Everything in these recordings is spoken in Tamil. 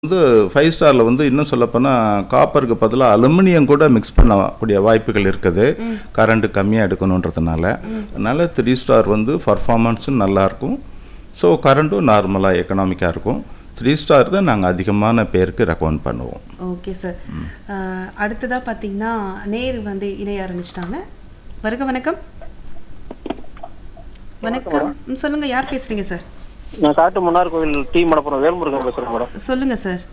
வந்து ஃபைவ் ஸ்டாரில் வந்து இன்னும் சொல்லப்போனால் காப்பருக்கு பதிலாக அலுமினியம் கூட மிக்ஸ் பண்ணக்கூடிய வாய்ப்புகள் இருக்குது கரண்ட் கம்மியாக எடுக்கணுன்றதுனால அதனால் த்ரீ ஸ்டார் வந்து பர்ஃபார்மன்ஸும் நல்லாயிருக்கும் ஸோ கரண்ட்டும் நார்மலாக எக்கனாமிக்காக இருக்கும் த்ரீ ஸ்டார் தான் நாங்கள் அதிகமான பேருக்கு ரெக்கமெண்ட் பண்ணுவோம் ஓகே சார் அடுத்ததாக பார்த்தீங்கன்னா நேர் வந்து இணைய ஆரம்பிச்சிட்டாங்க வருக வணக்கம் வணக்கம் ம், சொல்லுங்க யார் பேசுறீங்க சார் நான் காட்டு மன்னார் கோவில் டி மடப்புறம் வேல்முருகன் பேசுறேன் மேடம் சொல்லுங்க சார்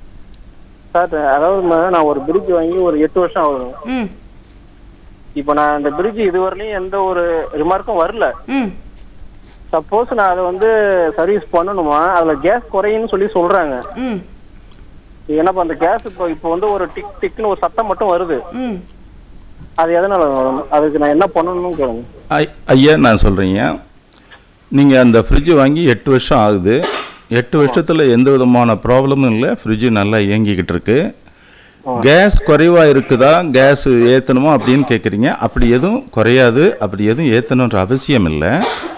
சார் அதாவது மேடம், நான் ஒரு பிரிட்ஜ் வாங்கி ஒரு எட்டு வருஷம் ஆகுது ம் இப்போ நான் இந்த பிரிட்ஜ் இதுவரையிலும் எந்த ஒரு ரிமார்க்கும் வரல ம் சப்போஸ் நான் அதை வந்து சர்வீஸ் பண்ணணுமா அதுல கேஸ் குறையுன்னு சொல்லி சொல்றாங்க ம் ஏன்னா அந்த கேஸ் இப்போ இப்போ வந்து ஒரு டிக் டிக்னு ஒரு சத்தம் மட்டும் வருது ம் அது எதனால வரும்? அதுக்கு நான் என்ன பண்ணணும்னு கேளுங்க ஐ- ஐயா நான் சொல்கிறீங்க நீங்கள் அந்த ஃப்ரிட்ஜ் வாங்கி எட்டு வருஷம் ஆகுது எட்டு வருஷத்தில் எந்த விதமான ப்ராப்ளமும் இல்லை ஃப்ரிட்ஜு நல்லா இயங்கிக்கிட்டு இருக்கு கேஸ் குறைவாக இருக்குதா கேஸ் ஏற்றணுமா அப்படின்னு கேட்குறீங்க அப்படி எதுவும் குறையாது அப்படி எதுவும் ஏற்றணுன்ற அவசியம் இல்லை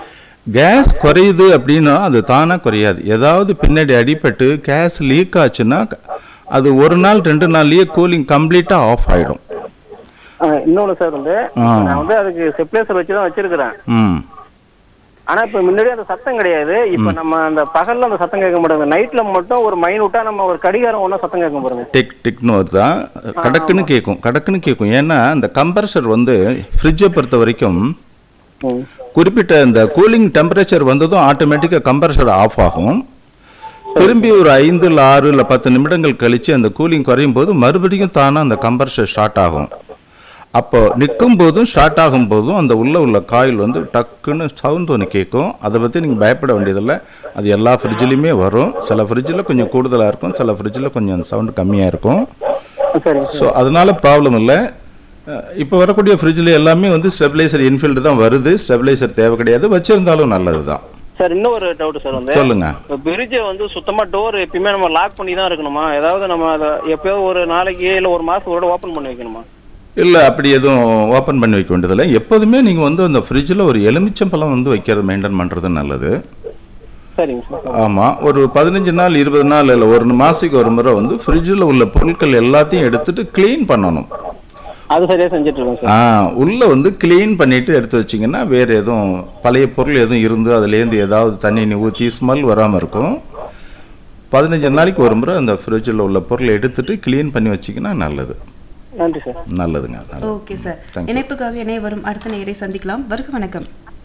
கேஸ் குறையுது அப்படின்னா அது தானாக குறையாது ஏதாவது பின்னாடி அடிபட்டு கேஸ் லீக் ஆச்சுன்னா அது ஒரு நாள் ரெண்டு நாள்லயே கூலிங் கம்ப்ளீட்டாக ஆஃப் ஆகிடும் ஆஹ் இன்னொன்னு சார் வந்து ஆ. நான் வந்து அதுக்கு ஸ்டெப்லேசர் வச்சு தான் வச்சிருக்கிறேன் ம் ஆனா இப்ப முன்னாடி அந்த சத்தம் கிடையாது இப்ப நம்ம அந்த பகல்ல அந்த சத்தம் கேட்க மாட்டேங்குது நைட்ல மட்டும் ஒரு மைனூட்டா நம்ம ஒரு கடிகாரம் ஒண்ணா சத்தம் கேட்க பாருங்க டிக் டிக்னு வருதா கடக்குன்னு கேட்கும் கடக்குன்னு கேட்கும் ஏன்னா இந்த கம்ப்ரஸர் வந்து ஃப்ரிட்ஜை பொறுத்த வரைக்கும் ம். குறிப்பிட்ட இந்த கூலிங் டெம்பரேச்சர் வந்ததும் ஆட்டோமேட்டிக்காக கம்ப்ரஸர் ஆஃப் ஆகும் திரும்பி ஒரு ஐந்து இல்லை ஆறு இல்லை பத்து நிமிடங்கள் கழித்து அந்த கூலிங் குறையும் போது மறுபடியும் தானாக அந்த கம்ப்ரஸர் ஸ்டார்ட் ஆகும் அப்போ நிற்கும் போதும் ஸ்டார்ட் ஆகும் போதும் அந்த உள்ள உள்ள காயில் வந்து டக்குன்னு சவுண்ட் ஒன்று கேட்கும் அதை பற்றி நீங்கள் பயப்பட வேண்டியதில்லை அது எல்லா ஃப்ரிட்ஜ்லேயுமே வரும் சில ஃப்ரிட்ஜில் கொஞ்சம் கூடுதலாக இருக்கும் சில ஃப்ரிட்ஜில் கொஞ்சம் அந்த சவுண்டு கம்மியாக இருக்கும் சரிங்க ஸோ அதனால ப்ராப்ளம் இல்லை இப்போ வரக்கூடிய ஃப்ரிட்ஜில் எல்லாமே வந்து ஸ்டெபிளைசர் இன்ஃபில்டு தான் வருது ஸ்டெபிளைசர் தேவை கிடையாது வச்சிருந்தாலும் நல்லது தான் சார் இன்னொரு டவுட் சார் வந்து சொல்லுங்க பிரிட்ஜை வந்து சுத்தமா டோர் எப்பயுமே நம்ம லாக் பண்ணி தான் இருக்கணுமா ஏதாவது நம்ம அதை எப்பயோ ஒரு நாளைக்கு இல்ல ஒரு மாசத்தோட ஓபன் பண்ணி வைக்கணுமா இல்லை அப்படி எதுவும் ஓப்பன் பண்ணி வைக்க வேண்டியதில்லை எப்போதுமே நீங்கள் வந்து அந்த ஃப்ரிட்ஜில் ஒரு எலுமிச்சம்பழம் வந்து வைக்கிறது மெயின்டைன் பண்ணுறது நல்லது சரிங்க சார் ஆமாம் ஒரு பதினஞ்சு நாள் இருபது நாள் இல்லை ஒரு மாதத்துக்கு ஒரு முறை வந்து ஃப்ரிட்ஜில் உள்ள பொருட்கள் எல்லாத்தையும் எடுத்துட்டு க்ளீன் பண்ணணும் அது சரியா செஞ்சுட்டு இருக்கோம் சார் ஆ உள்ளே வந்து க்ளீன் பண்ணிட்டு எடுத்து வச்சிங்கன்னா வேறு எதுவும் பழைய பொருள் எதுவும் இருந்து அதுலேருந்து ஏதாவது தண்ணி நீ ஊற்றி ஸ்மெல் வராமல் இருக்கும் பதினஞ்சு நாளைக்கு ஒரு முறை அந்த ஃப்ரிட்ஜில் உள்ள பொருளை எடுத்துட்டு க்ளீன் பண்ணி வச்சிங்கன்னா நல்லது நன்றி சார் நல்லதுங்க நல்லது. Okay sir Thank you. இணைப்புக்காக இணைய வரும் அடுத்த நேரை சந்திக்கலாம் வருக வணக்கம்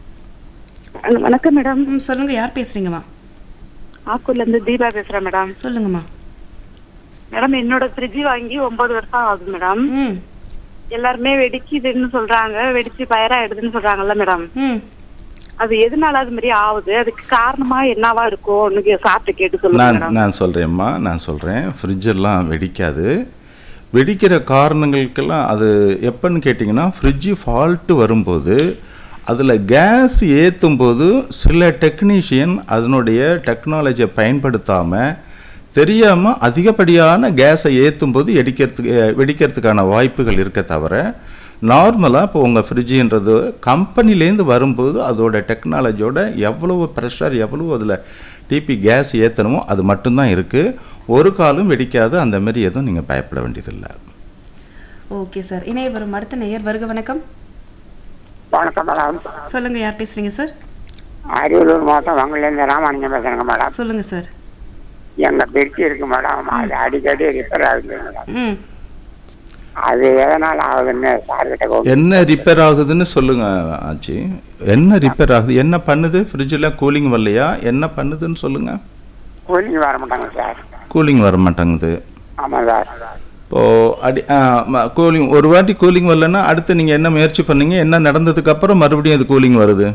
ஹலோ, வணக்கம் மேடம் ம் சொல்லுங்க யார் பேசுறீங்கம்மா ஆக்கூர்ல இருந்து தீபா பேசுறேன் மேடம் சொல்லுங்கம்மா மேடம் என்னோட ஃப்ரிட்ஜ் வாங்கி ஒன்பது வருஷம் ஆகுது மேடம் ம் எல்லாருமே வெடிக்குதுன்னு சொல்றாங்க வெடிச்சு பயராயிடுதுன்னு சொல்றாங்கல்ல மேடம் ம் அது எதனால அது மாதிரி ஆகுது அதுக்கு காரணமா என்னவா இருக்கும் சாப்பிட்டு கேட்டு சொல்லுங்க நான் மேடம் நான் சொல்கிறேம்மா நான் சொல்கிறேன் ஃப்ரிட்ஜெல்லாம் வெடிக்காது வெடிக்கிற காரணங்களுக்கெல்லாம் அது எப்பன்னு கேட்டிங்கன்னா ஃப்ரிட்ஜு ஃபால்ட்டு வரும்போது அதில் கேஸ் ஏற்றும் போது சில டெக்னீஷியன் அதனுடைய டெக்னாலஜியை பயன்படுத்தாமல் தெரியாமல் அதிகப்படியான கேஸை ஏற்றும் போது எடிக்கிறதுக்கு வெடிக்கிறதுக்கான வாய்ப்புகள் இருக்க தவிர நார்மலாக இப்போ உங்கள் ஃப்ரிட்ஜுன்றது கம்பெனிலேருந்து வரும்போது அதோட டெக்னாலஜியோட எவ்வளவு ப்ரெஷர் எவ்வளவு அதில் டிபி கேஸ் ஏற்றணுமோ அது மட்டும்தான் இருக்குது ஒரு காலும் வெடிக்காது அந்த மாதிரி எதுவும் நீங்கள் பயப்பட வேண்டியதில்லை ஓகே சார் இணைய வரும் அடுத்த நேயர் வருக வணக்கம் வணக்கம் மேடம் சொல்லுங்க யார் பேசுறீங்க சார் அரியலூர் மாவட்டம் வங்கலேருந்து ராமானுஜம் பேசுறேங்க மேடம் சொல்லுங்க சார் எங்க பிரிட்ஜ் இருக்கு மேடம் அது அடிக்கடி ரிப்பேர் ஆகுது மேடம் ம் அது எதனால ஆகுதுன்னு சார் கிட்ட கோ- என்ன ரிப்பேர் ஆகுதுன்னு சொல்லுங்க ஆச்சி என்ன ரிப்பேர் ஆகுது என்ன பண்ணுது ஃப்ரிட்ஜில் கூலிங் வரலையா என்ன பண்ணுதுன்னு சொல்லுங்க கூலிங் வர மாட்டாங்க சார் கூலிங் வர மாட்டேங்குது ஆமாம் சார் இப்போது அடி கூலிங் ஒரு வாட்டி கூலிங் வரலன்னா அடுத்து நீங்கள் என்ன முயற்சி பண்ணீங்க என்ன நடந்ததுக்கு அப்புறம் மறுபடியும் அது கூலிங் வருது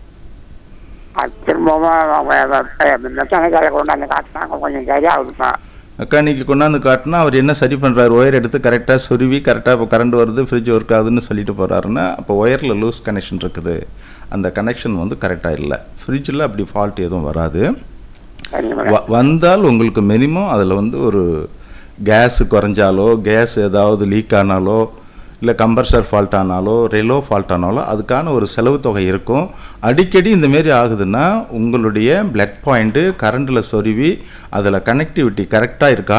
அது திரும்பவும் மெக்கானிக்கால கொண்டாந்து காட்டினாங்க கொஞ்சம் சரியாகுதுப்பா மெக்கானிக்கு கொண்டாந்து காட்டினா அவர் என்ன சரி பண்ணுறாரு ஒயர் எடுத்து கரெக்டாக சொருவி கரெக்டாக இப்போ கரண்ட் வருது ஃப்ரிட்ஜ் ஒர்க் ஆகுதுன்னு சொல்லிட்டு போகிறாருன்னா அப்போ ஒயரில் லூஸ் கனெக்ஷன் இருக்குது அந்த கனெக்ஷன் வந்து கரெக்டாக இல்லை ஃப்ரிட்ஜில் அப்படி ஃபால்ட் எதுவும் வராது சரிங்க மேடம் வ- வந்தால் உங்களுக்கு மினிமம் அதில் வந்து ஒரு கேஸ் குறைஞ்சாலோ கேஸ் ஏதாவது லீக் ஆனாலோ இல்லை கம்பர்சர் ஃபால்ட் ஆனாலோ ரெலோ ஃபால்ட் ஆனாலோ அதுக்கான ஒரு செலவு தொகை இருக்கும் அடிக்கடி இந்த மாரி ஆகுதுன்னா உங்களுடைய பிளக் பாயிண்ட்டு கரண்டில் சொருவி அதில் கனெக்டிவிட்டி கரெக்டாக இருக்கா